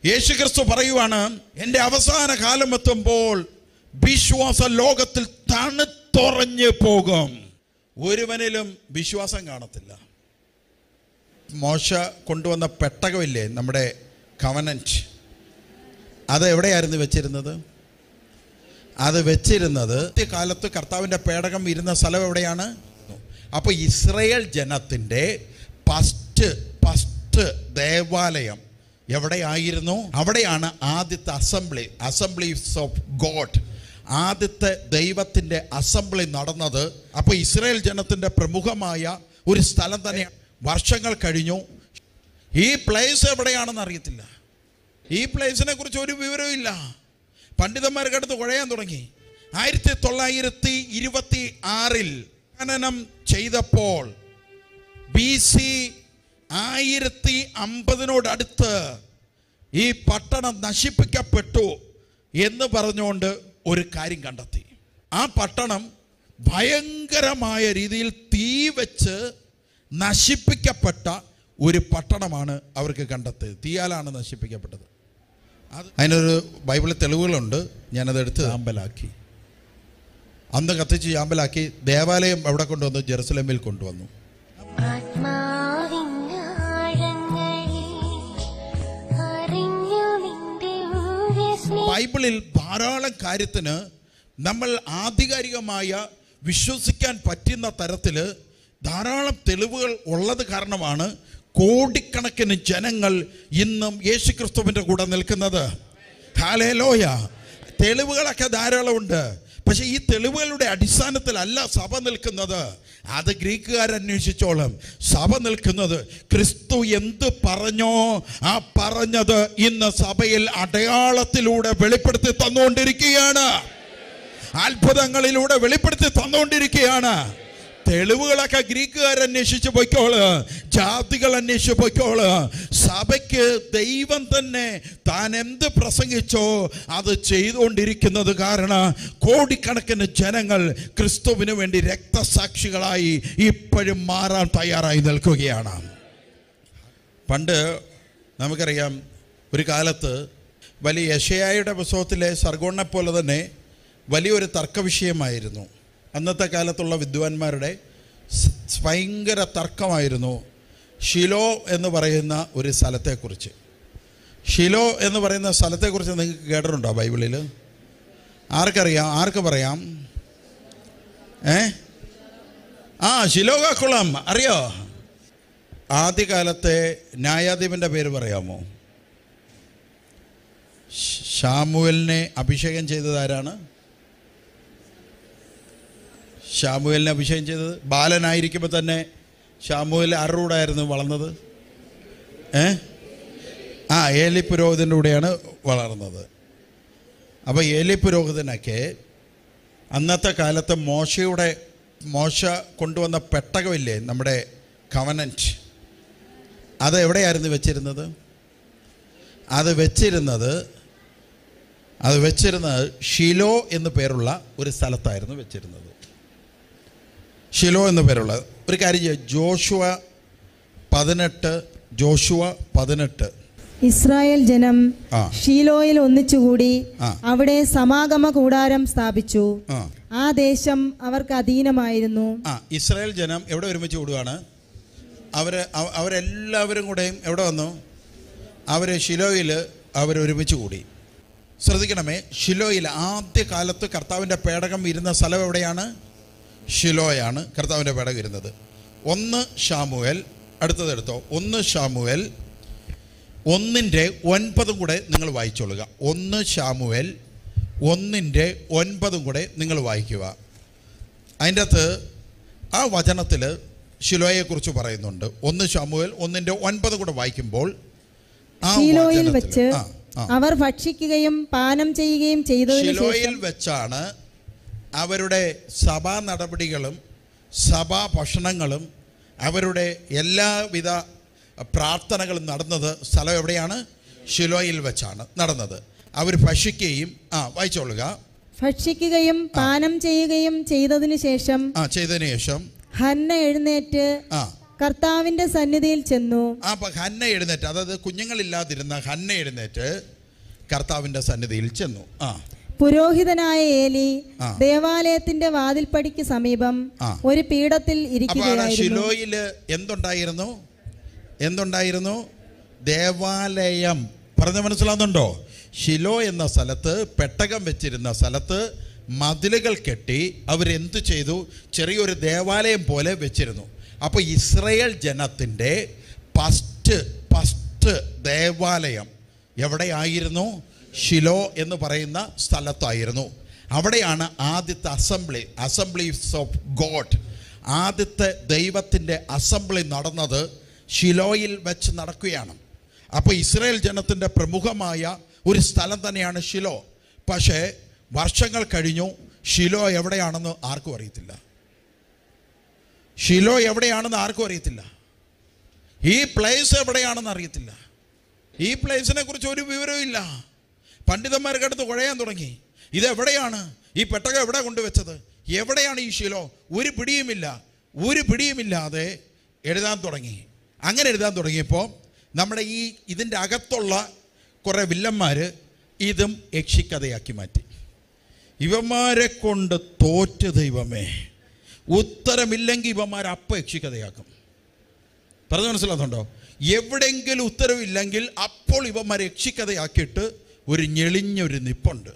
യേശുക്രിസ്തു പറയുവാണ് എൻ്റെ അവസാന കാലം എത്തുമ്പോൾ വിശ്വാസ ലോകത്തിൽ തണുത്തുറഞ്ഞു പോകും ഒരുവനിലും വിശ്വാസം കാണത്തില്ല മോശ കൊണ്ടുവന്ന പെട്ടകമില്ലേ നമ്മുടെ കവനൻറ്റ് അത് എവിടെയായിരുന്നു വെച്ചിരുന്നത് അത് വെച്ചിരുന്നത് കാലത്ത് കർത്താവിൻ്റെ പേടകം ഇരുന്ന സ്ഥലം എവിടെയാണ് അപ്പോൾ ഇസ്രയേൽ ജനത്തിൻ്റെ ഫസ്റ്റ് ഫസ്റ്റ് ദേവാലയം എവിടെയായിരുന്നു അവിടെയാണ് ആദ്യത്തെ അസംബ്ലി അസംബ്ലീസ് ഓഫ് ഗോഡ് ആദ്യത്തെ ദൈവത്തിൻ്റെ അസംബ്ലി നടന്നത് അപ്പോൾ ഇസ്രയേൽ ജനത്തിൻ്റെ പ്രമുഖമായ ഒരു സ്ഥലം തന്നെയാണ് വർഷങ്ങൾ കഴിഞ്ഞു ഈ പ്ലേസ് എവിടെയാണെന്ന് അറിയത്തില്ല ഈ പ്ലേസിനെ കുറിച്ച് ഒരു വിവരവും ഇല്ല പണ്ഡിതന്മാർക്ക് അടുത്ത് കുഴയാൻ തുടങ്ങി ആയിരത്തി തൊള്ളായിരത്തി ഇരുപത്തി ആറിൽ ഖനനം ചെയ്തപ്പോൾ ബി സി ആയിരത്തി അമ്പതിനോടടുത്ത് ഈ പട്ടണം നശിപ്പിക്കപ്പെട്ടു എന്ന് പറഞ്ഞുകൊണ്ട് ഒരു കാര്യം കണ്ടെത്തി ആ പട്ടണം ഭയങ്കരമായ രീതിയിൽ തീ വെച്ച് നശിപ്പിക്കപ്പെട്ട ഒരു പട്ടണമാണ് അവർക്ക് കണ്ടെത്തിയത് തീയാലാണ് നശിപ്പിക്കപ്പെട്ടത് അത് അതിനൊരു ബൈബിളിൽ തെളിവുകളുണ്ട് ഞാനത് എടുത്ത് ചാമ്പലാക്കി അന്ന് കത്തിച്ച് ചാമ്പലാക്കി ദേവാലയം അവിടെ കൊണ്ടുവന്നു ജെറുസലേമിൽ കൊണ്ടുവന്നു ആത്മാവിനാഴങ്ങളിൽ അറിഞ്ഞു നിന്റെ ഊഴസ്നേഹം ബൈബിളിൽ ധാരാളം കാര്യത്തിന് നമ്മൾ ആധികാരികമായ വിശ്വസിക്കാൻ പറ്റുന്ന തരത്തിൽ ധാരാളം തെളിവുകൾ ഉള്ളത് കാരണമാണ് കോടിക്കണക്കിന് ജനങ്ങൾ ഇന്നും യേശുക്രിസ്തുവിൻ്റെ കൂടെ നിൽക്കുന്നത് ഹാലേലോയ തെളിവുകളൊക്കെ ധാരാളമുണ്ട് പക്ഷെ ഈ തെളിവുകളുടെ അടിസ്ഥാനത്തിലല്ല സഭ നിൽക്കുന്നത് അത് ഗ്രീക്കുകാർ അന്വേഷിച്ചോളും സഭ നിൽക്കുന്നത് ക്രിസ്തു എന്ത് പറഞ്ഞോ ആ പറഞ്ഞത് ഇന്ന് സഭയിൽ അടയാളത്തിലൂടെ വെളിപ്പെടുത്തി തന്നുകൊണ്ടിരിക്കുകയാണ് അത്ഭുതങ്ങളിലൂടെ വെളിപ്പെടുത്തി തന്നുകൊണ്ടിരിക്കുകയാണ് തെളിവുകളൊക്കെ ഗ്രീക്കുകാർ അന്വേഷിച്ച് പൊയ്ക്കോള് ജാതികൾ അന്വേഷിച്ച് പൊയ്ക്കോള് സഭയ്ക്ക് ദൈവം തന്നെ താൻ എന്ത് പ്രസംഗിച്ചോ അത് ചെയ്തുകൊണ്ടിരിക്കുന്നത് കാരണം കോടിക്കണക്കിന് ജനങ്ങൾ ക്രിസ്തുവിന് വേണ്ടി രക്തസാക്ഷികളായി ഇപ്പോഴും മാറാൻ തയ്യാറായി നിൽക്കുകയാണ് പണ്ട് നമുക്കറിയാം ഒരു കാലത്ത് വലിയ യശയായുടെ പുസ്തകത്തിലെ സർഗോണിനെ പോലെ തന്നെ വലിയൊരു തർക്കവിഷയമായിരുന്നു അന്നത്തെ കാലത്തുള്ള വിദ്വാൻമാരുടെ സ് ഭയങ്കര തർക്കമായിരുന്നു ഷിലോ എന്ന് പറയുന്ന ഒരു സ്ഥലത്തെക്കുറിച്ച് ഷിലോ എന്ന് പറയുന്ന സ്ഥലത്തെക്കുറിച്ച് നിങ്ങൾക്ക് കേട്ടിട്ടുണ്ടോ ബൈബിളിൽ ആർക്കറിയാം ആർക്ക് പറയാം ഏ ആ ശിലോകാക്കുളം അറിയോ ആദ്യകാലത്തെ ന്യായാധിപൻ്റെ പേര് പറയാമോ ഷ്- ശാമുവേലിനെ അഭിഷേകം ചെയ്തത് ആരാണ് ശാമുവേലിനെ അഭിഷേകം ചെയ്തത് ബാലനായിരിക്കുമ്പോൾ തന്നെ ശാമുവേൽ ആരുടെ കൂടെയായിരുന്നു വളർന്നത് ഏ ആ ഏലി പുരോഹിതൻ്റെ കൂടെയാണ് വളർന്നത് അപ്പോൾ ഏലി പുരോഹിതനൊക്കെ അന്നത്തെ കാലത്ത് മോശയുടെ മോശ കൊണ്ടുവന്ന പെട്ടകമില്ലേ നമ്മുടെ കവനൻറ്റ് അത് എവിടെയായിരുന്നു വെച്ചിരുന്നത് അത് വെച്ചിരുന്നത് അത് വെച്ചിരുന്നത് ഷിലോ എന്ന് പേരുള്ള ഒരു സ്ഥലത്തായിരുന്നു വെച്ചിരുന്നത് ഷിലോ എന്ന് പേരുള്ള ഒരു കാര്യം ചെയ്യാം ജോഷുവ പതിനെട്ട് ജോഷുവ പതിനെട്ട് ഇസ്രായേൽ ജനം ആ. ഷീലോയിൽ ഒന്നിച്ചുകൂടി ആ. അവിടെ സമാഗമ കൂടാരം സ്ഥാപിച്ചു ആ ആ ദേശം അവർക്ക് അധീനമായിരുന്നു ആ ഇസ്രായേൽ ജനം എവിടെ ഒരുമിച്ച് കൂടുകയാണ് അവർ അവരെല്ലാവരും കൂടെയും എവിടെ വന്നു അവർ ഷിലോയിൽ അവർ ഒരുമിച്ച് കൂടി ശ്രദ്ധിക്കണമേ ഷിലോയിൽ ആദ്യ കാലത്ത് കർത്താവിൻ്റെ പേടകം ഇരുന്ന സ്ഥലം എവിടെയാണ് ഷിലോയാണ് കർത്താവിൻ്റെ പേടകം ഇരുന്നത് ഒന്ന് ഷാമുവേൽ അടുത്തതെടുത്തോ ഒന്ന് ഷാമുവേൽ ഒന്നിൻ്റെ ഒൻപതും കൂടെ നിങ്ങൾ വായിച്ചോളുക ഒന്ന് ഷാമുവേൽ ഒന്നിൻ്റെ ഒൻപതും കൂടെ നിങ്ങൾ വായിക്കുക അതിൻ്റെ അകത്ത് ആ വചനത്തിൽ ശിലോയെക്കുറിച്ച് പറയുന്നുണ്ട് ഒന്ന് ഷാമുവേൽ ഒന്നിൻ്റെ ഒൻപത് കൂടെ വായിക്കുമ്പോൾ ആ ഷീലോയിൽ വചനത്തില്- വെച്ച് ആ, ആ. അവർ ഭക്ഷിക്കുകയും പാനം ചെയ്യുകയും ചെയ്തതിനു ഷിലോയിൽ ശേഷം വെച്ചാണ് അവരുടെ സഭാ നടപടികളും സഭാ ഭക്ഷണങ്ങളും അവരുടെ എല്ലാവിധ പ്രാർത്ഥനകളും നടന്നത് സ്ഥലം എവിടെയാണ് ഷിലോയിൽ വെച്ചാണ് നടന്നത് അവർ ഭക്ഷിക്കുകയും ആ വായിച്ചോളുക ഭക്ഷിക്കുകയും പാനം ചെയ്യുകയും ചെയ്തതിനു ശേഷം ആ ചെയ്തതിന് ശേഷം ഹന്ന എഴുന്നേറ്റ് ആ കർത്താവിന്റെ സന്നിധിയിൽ ചെന്നു ആ അപ്പൊ ഹന്ന എഴുന്നേറ്റ് അതായത് കുഞ്ഞുങ്ങളില്ലാതിരുന്ന ഹന്ന എഴുന്നേറ്റ് കർത്താവിന്റെ സന്നിധിയിൽ ചെന്നു ആ പുരോഹിതനായ ഏലി ആ. ദേവാലയത്തിന്റെ വാതിൽപ്പടിക്ക് സമീപം ആ. ഒരു പീഠത്തിൽ അപ്പൊ അവിടെ ഇരിക്കുകയായിരുന്നു ഷിലോയില് എന്തുണ്ടായിരുന്നു എന്തുണ്ടായിരുന്നു ദേവാലയം പറഞ്ഞ മനസ്സിലാകുന്നുണ്ടോ ഷിലോ എന്ന സ്ഥലത്ത് പെട്ടകം വെച്ചിരുന്ന സ്ഥലത്ത് മതിലുകൾ കെട്ടി അവരെന്ത് ചെയ്തു ചെറിയൊരു ദേവാലയം പോലെ വെച്ചിരുന്നു അപ്പോൾ ഇസ്രയേൽ ജനത്തിൻ്റെ ഫസ്റ്റ് ഫസ്റ്റ് ദേവാലയം എവിടെയായിരുന്നു ഷിലോ എന്ന് പറയുന്ന സ്ഥലത്തായിരുന്നു അവിടെയാണ് ആദ്യത്തെ അസംബ്ലി അസംബ്ലീസ് ഓഫ് ഗോഡ് ആദ്യത്തെ ദൈവത്തിൻ്റെ അസംബ്ലി നടന്നത് ഷിലോയിൽ വെച്ച് നടക്കുകയാണ് അപ്പോൾ ഇസ്രായേൽ ജനത്തിൻ്റെ പ്രമുഖമായ ഒരു സ്ഥലം തന്നെയാണ് ഷിലോ പക്ഷേ വർഷങ്ങൾ കഴിഞ്ഞു ഷിലോ എവിടെയാണെന്ന് ആർക്കും അറിയത്തില്ല ഷിലോ എവിടെയാണെന്ന് ആർക്കും അറിയത്തില്ല ഈ പ്ലേസ് എവിടെയാണെന്ന് അറിയത്തില്ല ഈ പ്ലേസിനെ കുറിച്ച് ഒരു വിവരവും ഇല്ല പണ്ഡിതന്മാർക്ക് അടുത്ത് കുഴയാൻ തുടങ്ങി ഇത് എവിടെയാണ് ഈ പെട്ടകം എവിടെ കൊണ്ടുവച്ചത് എവിടെയാണ് ഈ ശീലോ ഒരു പിടിയുമില്ല ഒരു പിടിയുമില്ലാതെ എഴുതാൻ തുടങ്ങി അങ്ങനെ എഴുതാൻ തുടങ്ങിയപ്പോൾ നമ്മുടെ ഈ ഇതിൻ്റെ അകത്തുള്ള കുറേ വില്ലന്മാർ ഇതും യക്ഷിക്കഥയാക്കി മാറ്റി ഇവന്മാരെ കൊണ്ട് തോറ്റ് ദൈവമേ ഉത്തരമില്ലെങ്കിൽ ഇവന്മാർ അപ്പം യക്ഷിക്കഥയാക്കും പറഞ്ഞു മനസ്സിലാകുന്നുണ്ടോ എവിടെയെങ്കിലും ഉത്തരവില്ലെങ്കിൽ അപ്പോൾ ഇവന്മാരെ രക്ഷിക്കഥയാക്കിയിട്ട് ഒരു ഞെളിഞ്ഞൊരു നിപ്പുണ്ട്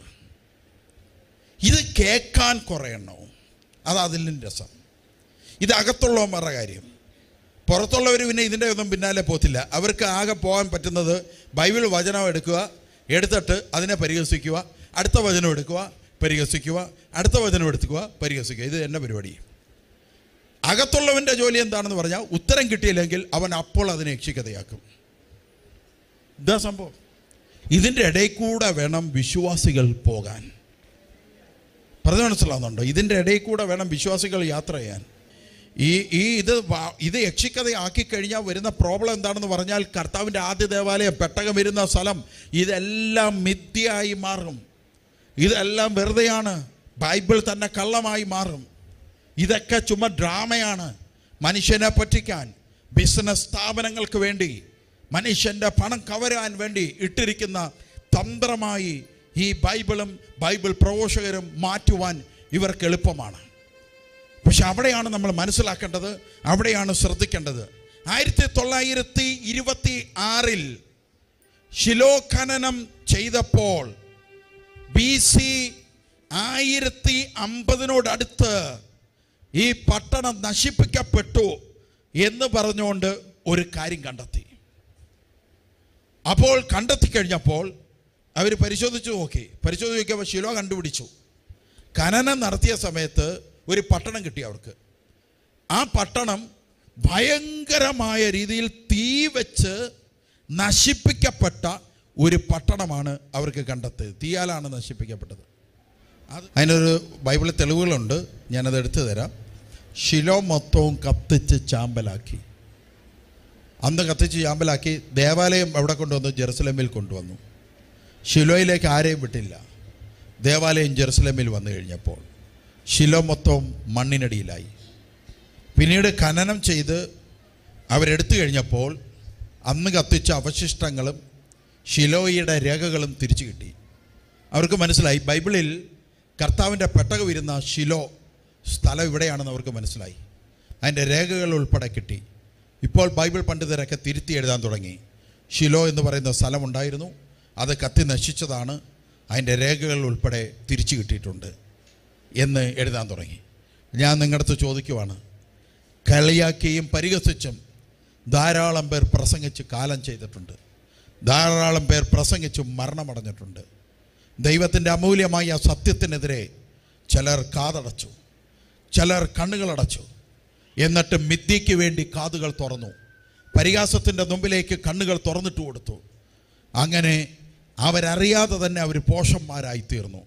ഇത് കേൾക്കാൻ കുറേ എണ്ണവും അത് അതിലും രസം ഇത് അകത്തുള്ളവന്മാരുടെ കാര്യം പുറത്തുള്ളവർ പിന്നെ ഇതിൻ്റെ ഒന്നും പിന്നാലെ പോത്തില്ല അവർക്ക് ആകെ പോകാൻ പറ്റുന്നത് ബൈബിൾ വചനം എടുക്കുക എടുത്തിട്ട് അതിനെ പരിഹസിക്കുക അടുത്ത വചനം എടുക്കുക പരിഹസിക്കുക അടുത്ത വചനം എടുക്കുക പരിഹസിക്കുക ഇത് എൻ്റെ പരിപാടി അകത്തുള്ളവൻ്റെ ജോലി എന്താണെന്ന് പറഞ്ഞാൽ ഉത്തരം കിട്ടിയില്ലെങ്കിൽ അവൻ അപ്പോൾ അതിനെ യക്ഷിക്കഥയാക്കും ഇതാ സംഭവം ഇതിൻ്റെ ഇടയിൽ കൂടെ വേണം വിശ്വാസികൾ പോകാൻ പറഞ്ഞു മനസ്സിലാവുന്നുണ്ടോ ഇതിൻ്റെ ഇടയിൽ കൂടെ വേണം വിശ്വാസികൾ യാത്ര ചെയ്യാൻ ഈ ഈ ഇത് വ- ഇത് യക്ഷിക്കഥയാക്കി കഴിഞ്ഞാൽ വരുന്ന പ്രോബ്ലം എന്താണെന്ന് പറഞ്ഞാൽ കർത്താവിൻ്റെ ആദ്യ ദേവാലയം പെട്ടകം വരുന്ന സ്ഥലം ഇതെല്ലാം മിഥ്യയായി മാറും ഇതെല്ലാം വെറുതെയാണ് ബൈബിൾ തന്നെ കള്ളമായി മാറും ഇതൊക്കെ ചുമ്മാ ഡ്രാമയാണ് മനുഷ്യനെ പറ്റിക്കാൻ ബിസിനസ് സ്ഥാപനങ്ങൾക്ക് വേണ്ടി മനുഷ്യൻ്റെ പണം കവരാൻ വേണ്ടി ഇട്ടിരിക്കുന്ന തന്ത്രമായി ഈ ബൈബിളും ബൈബിൾ പ്രഘോഷകരും മാറ്റുവാൻ ഇവർക്ക് എളുപ്പമാണ് പക്ഷെ അവിടെയാണ് നമ്മൾ മനസ്സിലാക്കേണ്ടത് അവിടെയാണ് ശ്രദ്ധിക്കേണ്ടത് ആയിരത്തി തൊള്ളായിരത്തി ഇരുപത്തി ആറിൽ ശിലോ ഖനനം ചെയ്തപ്പോൾ ബി സി ആയിരത്തി അമ്പതിനോടടുത്ത് ഈ പട്ടണം നശിപ്പിക്കപ്പെട്ടു എന്ന് പറഞ്ഞുകൊണ്ട് ഒരു കാര്യം കണ്ടെത്തി അപ്പോൾ കണ്ടെത്തി കഴിഞ്ഞപ്പോൾ അവർ പരിശോധിച്ച് നോക്കി പരിശോധിച്ച് നോക്കിയപ്പോൾ ശിലോ കണ്ടുപിടിച്ചു ഖനനം നടത്തിയ സമയത്ത് ഒരു പട്ടണം കിട്ടി അവർക്ക് ആ പട്ടണം ഭയങ്കരമായ രീതിയിൽ തീ വെച്ച് നശിപ്പിക്കപ്പെട്ട ഒരു പട്ടണമാണ് അവർക്ക് കണ്ടെത്തിയത് തീയാലാണ് നശിപ്പിക്കപ്പെട്ടത് അത് അതിനൊരു ബൈബിളിൽ തെളിവുകളുണ്ട് ഞാനത് എടുത്തു തരാം ശിലോ മൊത്തവും കത്തിച്ച് ചാമ്പലാക്കി അന്ന് കത്തിച്ച് ചാമ്പലാക്കി ദേവാലയം എവിടെ കൊണ്ടുവന്നു ജെറുസലേമിൽ കൊണ്ടുവന്നു ഷിലോയിലേക്ക് ആരെയും വിട്ടില്ല ദേവാലയം ജെറുസലേമിൽ വന്നു കഴിഞ്ഞപ്പോൾ ശിലോ മൊത്തം മണ്ണിനടിയിലായി പിന്നീട് ഖനനം ചെയ്ത് അവരെടുത്തു കഴിഞ്ഞപ്പോൾ അന്ന് കത്തിച്ച അവശിഷ്ടങ്ങളും ഷിലോയുടെ രേഖകളും തിരിച്ചു കിട്ടി അവർക്ക് മനസ്സിലായി ബൈബിളിൽ കർത്താവിൻ്റെ പെട്ടകം ഇരുന്ന ഷിലോ സ്ഥലം ഇവിടെയാണെന്ന് അവർക്ക് മനസ്സിലായി അതിൻ്റെ രേഖകൾ ഉൾപ്പെടെ കിട്ടി ഇപ്പോൾ ബൈബിൾ പണ്ഡിതരൊക്കെ തിരുത്തി എഴുതാൻ തുടങ്ങി ഷിലോ എന്ന് പറയുന്ന സ്ഥലമുണ്ടായിരുന്നു അത് കത്തി നശിച്ചതാണ് അതിൻ്റെ രേഖകൾ ഉൾപ്പെടെ തിരിച്ചു കിട്ടിയിട്ടുണ്ട് എന്ന് എഴുതാൻ തുടങ്ങി ഞാൻ നിങ്ങളുടെ അടുത്ത് ചോദിക്കുവാണ് കളിയാക്കിയും പരിഹസിച്ചും ധാരാളം പേർ പ്രസംഗിച്ച് കാലം ചെയ്തിട്ടുണ്ട് ധാരാളം പേർ പ്രസംഗിച്ച് മരണമടഞ്ഞിട്ടുണ്ട് ദൈവത്തിൻ്റെ അമൂല്യമായ ആ സത്യത്തിനെതിരെ ചിലർ കാതടച്ചു ചിലർ കണ്ണുകളടച്ചു എന്നിട്ട് മിഥ്യയ്ക്ക് വേണ്ടി കാതുകൾ തുറന്നു പരിഹാസത്തിൻ്റെ മുമ്പിലേക്ക് കണ്ണുകൾ തുറന്നിട്ട് കൊടുത്തു അങ്ങനെ അവരറിയാതെ തന്നെ അവർ പോഷന്മാരായി തീർന്നു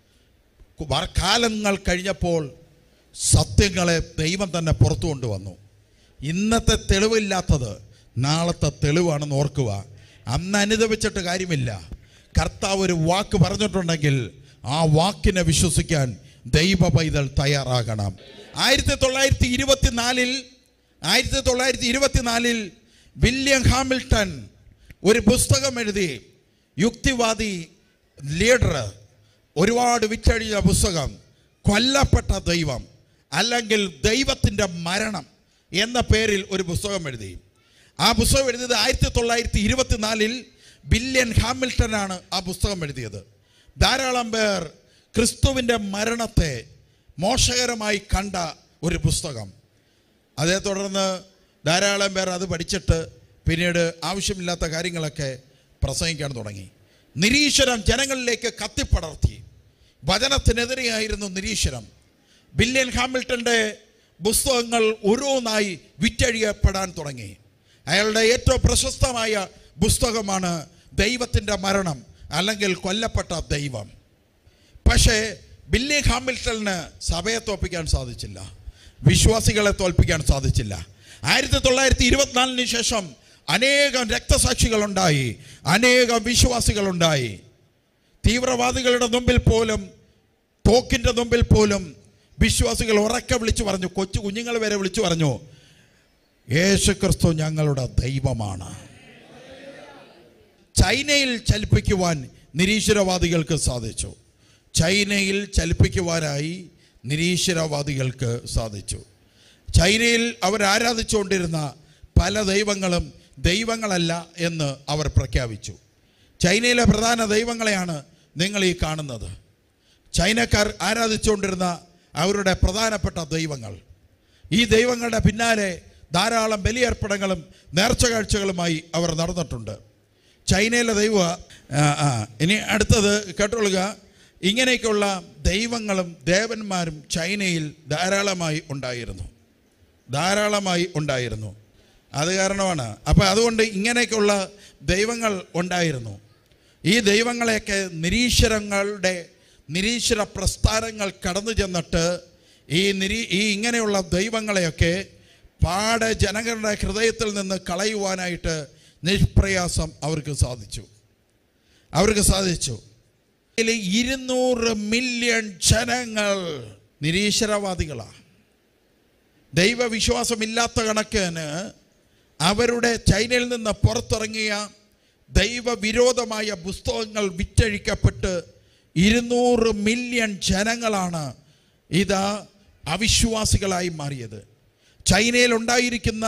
വ- കാലങ്ങൾ കഴിഞ്ഞപ്പോൾ സത്യങ്ങളെ ദൈവം തന്നെ പുറത്തു കൊണ്ടുവന്നു ഇന്നത്തെ തെളിവില്ലാത്തത് നാളത്തെ തെളിവാണെന്ന് ഓർക്കുക അന്ന് അനുദപിച്ചിട്ട് കാര്യമില്ല കർത്താവ് ഒരു വാക്ക് പറഞ്ഞിട്ടുണ്ടെങ്കിൽ ആ വാക്കിനെ വിശ്വസിക്കാൻ ദൈവ പൈതൽ തയ്യാറാകണം ആയിരത്തി തൊള്ളായിരത്തി ഇരുപത്തിനാലിൽ ആയിരത്തി തൊള്ളായിരത്തി ഇരുപത്തിനാലിൽ വില്യം ഹാമിൽട്ടൺ ഒരു പുസ്തകം എഴുതി യുക്തിവാദി ലീഡർ ഒരുപാട് വിറ്റഴിഞ്ഞ പുസ്തകം കൊല്ലപ്പെട്ട ദൈവം അല്ലെങ്കിൽ ദൈവത്തിൻ്റെ മരണം എന്ന പേരിൽ ഒരു പുസ്തകം എഴുതി ആ പുസ്തകം എഴുതിയത് ആയിരത്തി തൊള്ളായിരത്തി ഇരുപത്തിനാലിൽ ബില്യൻ ഹാമിൽട്ടനാണ് ആ പുസ്തകം എഴുതിയത് ധാരാളം പേർ ക്രിസ്തുവിൻ്റെ മരണത്തെ മോശകരമായി കണ്ട ഒരു പുസ്തകം അതേ തുടർന്ന് ധാരാളം പേർ അത് പഠിച്ചിട്ട് പിന്നീട് ആവശ്യമില്ലാത്ത കാര്യങ്ങളൊക്കെ പ്രസംഗിക്കാൻ തുടങ്ങി നിരീശ്വരം ജനങ്ങളിലേക്ക് കത്തിപ്പടർത്തി വചനത്തിനെതിരെയായിരുന്നു നിരീശ്വരം ബില്യൻ ഹാമിൽട്ടൻ്റെ പുസ്തകങ്ങൾ ഓരോന്നായി വിറ്റഴിയപ്പെടാൻ തുടങ്ങി അയാളുടെ ഏറ്റവും പ്രശസ്തമായ പുസ്തകമാണ് ദൈവത്തിൻ്റെ മരണം അല്ലെങ്കിൽ കൊല്ലപ്പെട്ട ദൈവം പക്ഷേ ബില്ലി ഹാമിൽട്ടണിന് സഭയെ തോൽപ്പിക്കാൻ സാധിച്ചില്ല വിശ്വാസികളെ തോൽപ്പിക്കാൻ സാധിച്ചില്ല ആയിരത്തി തൊള്ളായിരത്തി ഇരുപത്തിനാലിന് ശേഷം അനേകം രക്തസാക്ഷികളുണ്ടായി അനേകം വിശ്വാസികളുണ്ടായി തീവ്രവാദികളുടെ മുമ്പിൽ പോലും തോക്കിൻ്റെ മുമ്പിൽ പോലും വിശ്വാസികൾ ഉറക്കെ വിളിച്ചു പറഞ്ഞു കൊച്ചു കുഞ്ഞുങ്ങൾ വരെ വിളിച്ചു പറഞ്ഞു യേശു ക്രിസ്തു ഞങ്ങളുടെ ദൈവമാണ് ചൈനയിൽ ചലിപ്പിക്കുവാൻ നിരീശ്വരവാദികൾക്ക് സാധിച്ചു ചൈനയിൽ ചലിപ്പിക്കുവാനായി നിരീശ്വരവാദികൾക്ക് സാധിച്ചു ചൈനയിൽ അവർ ആരാധിച്ചുകൊണ്ടിരുന്ന പല ദൈവങ്ങളും ദൈവങ്ങളല്ല എന്ന് അവർ പ്രഖ്യാപിച്ചു ചൈനയിലെ പ്രധാന ദൈവങ്ങളെയാണ് നിങ്ങൾ ഈ കാണുന്നത് ചൈനക്കാർ ആരാധിച്ചുകൊണ്ടിരുന്ന അവരുടെ പ്രധാനപ്പെട്ട ദൈവങ്ങൾ ഈ ദൈവങ്ങളുടെ പിന്നാലെ ധാരാളം ബലിയർപ്പണങ്ങളും നേർച്ച കാഴ്ചകളുമായി അവർ നടന്നിട്ടുണ്ട് ചൈനയിലെ ദൈവ ആ, ആ, ഇനി അടുത്തത് കേട്ടോളുക ഇങ്ങനെയൊക്കെയുള്ള ദൈവങ്ങളും ദേവന്മാരും ചൈനയിൽ ധാരാളമായി ഉണ്ടായിരുന്നു ധാരാളമായി ഉണ്ടായിരുന്നു അത് കാരണമാണ് അപ്പോൾ അതുകൊണ്ട് ഇങ്ങനെയൊക്കെയുള്ള ദൈവങ്ങൾ ഉണ്ടായിരുന്നു ഈ ദൈവങ്ങളെയൊക്കെ നിരീശ്വരങ്ങളുടെ നിരീശ്വര പ്രസ്ഥാനങ്ങൾ കടന്നു ചെന്നിട്ട് ഈ നിരീ ഈ ഇങ്ങനെയുള്ള ദൈവങ്ങളെയൊക്കെ പാടെ ജനങ്ങളുടെ ഹൃദയത്തിൽ നിന്ന് കളയുവാനായിട്ട് നിഷ്പ്രയാസം അവർക്ക് സാധിച്ചു അവർക്ക് സാധിച്ചു ഇതിൽ ഇരുന്നൂറ് മില്യൺ ജനങ്ങൾ നിരീശ്വരവാദികളാണ് ദൈവവിശ്വാസമില്ലാത്ത കണക്കിന് അവരുടെ ചൈനയിൽ നിന്ന് പുറത്തിറങ്ങിയ ദൈവവിരോധമായ പുസ്തകങ്ങൾ വിറ്റഴിക്കപ്പെട്ട് ഇരുന്നൂറ് മില്യൺ ജനങ്ങളാണ് ഇത് അവിശ്വാസികളായി മാറിയത് ചൈനയിൽ ഉണ്ടായിരിക്കുന്ന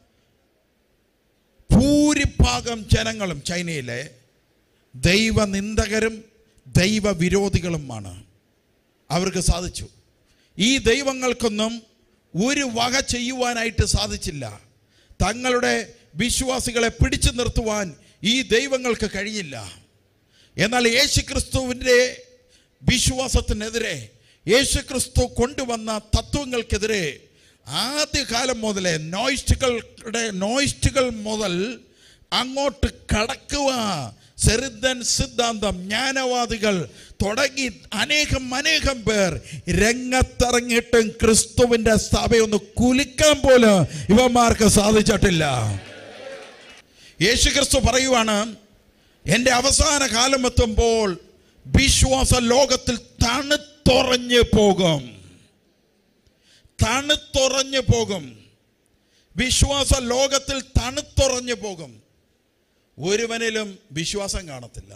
ഭൂരിഭാഗം ജനങ്ങളും ചൈനയിലെ ദൈവനിന്ദകരും ദൈവവിരോധികളുമാണ് അവർക്ക് സാധിച്ചു ഈ ദൈവങ്ങൾക്കൊന്നും ഒരു വക ചെയ്യുവാനായിട്ട് സാധിച്ചില്ല തങ്ങളുടെ വിശ്വാസികളെ പിടിച്ചു നിർത്തുവാൻ ഈ ദൈവങ്ങൾക്ക് കഴിഞ്ഞില്ല എന്നാൽ യേശുക്രിസ്തുവിൻ്റെ വിശ്വാസത്തിനെതിരെ യേശുക്രിസ്തു കൊണ്ടുവന്ന തത്വങ്ങൾക്കെതിരെ ആദ്യകാലം മുതലേ നോയിസ്റ്റുകളുടെ നോയിസ്റ്റുകൾ മുതൽ അങ്ങോട്ട് കടക്കുക സെറിദൻ സിദ്ധാന്തം ജ്ഞാനവാദികൾ തുടങ്ങി അനേകം അനേകം പേർ രംഗത്തിറങ്ങിയിട്ടും ക്രിസ്തുവിൻ്റെ സഭയൊന്ന് കുലുക്കാൻ പോലും ഇവന്മാർക്ക് സാധിച്ചിട്ടില്ല യേശു ക്രിസ്തു പറയുവാണ് എൻ്റെ അവസാന കാലം എത്തുമ്പോൾ വിശ്വാസ ലോകത്തിൽ തണുത്തുറഞ്ഞു പോകും തണുത്തുറഞ്ഞു പോകും വിശ്വാസ ലോകത്തിൽ തണുത്തുറഞ്ഞു പോകും ഒരുവനിലും വിശ്വാസം കാണത്തില്ല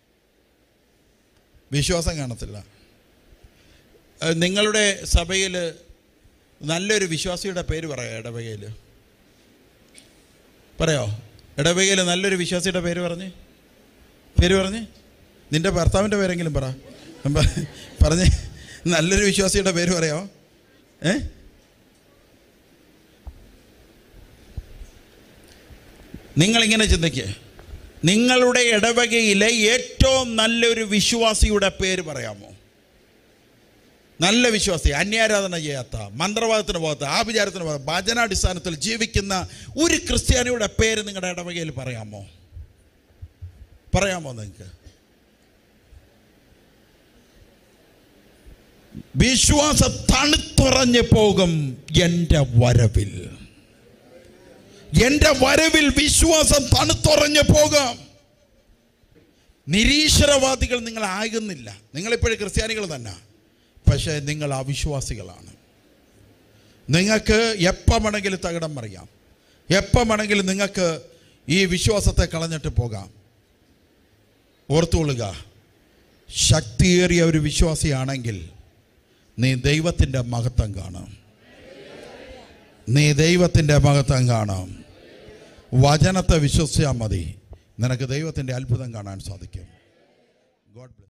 വിശ്വാസം കാണത്തില്ല ഏഹ് നിങ്ങളുടെ സഭയിൽ നല്ലൊരു വിശ്വാസിയുടെ പേര് പറയാം ഇടവകയിൽ പറയോ ഇടവകയിൽ നല്ലൊരു വിശ്വാസിയുടെ പേര് പറഞ്ഞ് പേര് പറഞ്ഞ് നിന്റെ ഭർത്താവിൻ്റെ പേരെങ്കിലും പറ പ- പറഞ്ഞ് നല്ലൊരു വിശ്വാസിയുടെ പേര് പറയാമോ ഏ നിങ്ങളിങ്ങനെ ചിന്തിക്കുക നിങ്ങളുടെ ഇടവകയിലെ ഏറ്റവും നല്ലൊരു വിശ്വാസിയുടെ പേര് പറയാമോ നല്ല വിശ്വാസി അന്യാരാധന ചെയ്യാത്ത മന്ത്രവാദത്തിന് പോകാത്ത ആഭിചാരത്തിന് പോകാത്ത ഭജനാടിസ്ഥാനത്തിൽ ജീവിക്കുന്ന ഒരു ക്രിസ്ത്യാനിയുടെ പേര് നിങ്ങളുടെ ഇടവകയിൽ പറയാമോ പറയാമോ നിങ്ങൾക്ക് വിശ്വാസം തണുത്തുറഞ്ഞു പോകും എൻ്റെ വരവിൽ എൻ്റെ വരവിൽ വിശ്വാസം തണുത്തുറഞ്ഞു പോകാം നിരീശ്വരവാദികൾ നിങ്ങൾ ആകുന്നില്ല നിങ്ങളിപ്പോഴും ക്രിസ്ത്യാനികൾ തന്നെ പക്ഷേ നിങ്ങൾ അവിശ്വാസികളാണ് നിങ്ങൾക്ക് എപ്പം വേണമെങ്കിലും തകിടം മറിയാം എപ്പം വേണമെങ്കിലും നിങ്ങൾക്ക് ഈ വിശ്വാസത്തെ കളഞ്ഞിട്ട് പോകാം ഓർത്തുകൊള്ളുക ശക്തിയേറിയ ഒരു വിശ്വാസിയാണെങ്കിൽ നീ ദൈവത്തിൻ്റെ മഹത്വം കാണും നീ ദൈവത്തിൻ്റെ മഹത്വം കാണും വചനത്തെ വിശ്വസിച്ചാൽ മതി നിനക്ക് ദൈവത്തിൻ്റെ അത്ഭുതം കാണാൻ സാധിക്കും ഗോഡ് ബ്ലസ്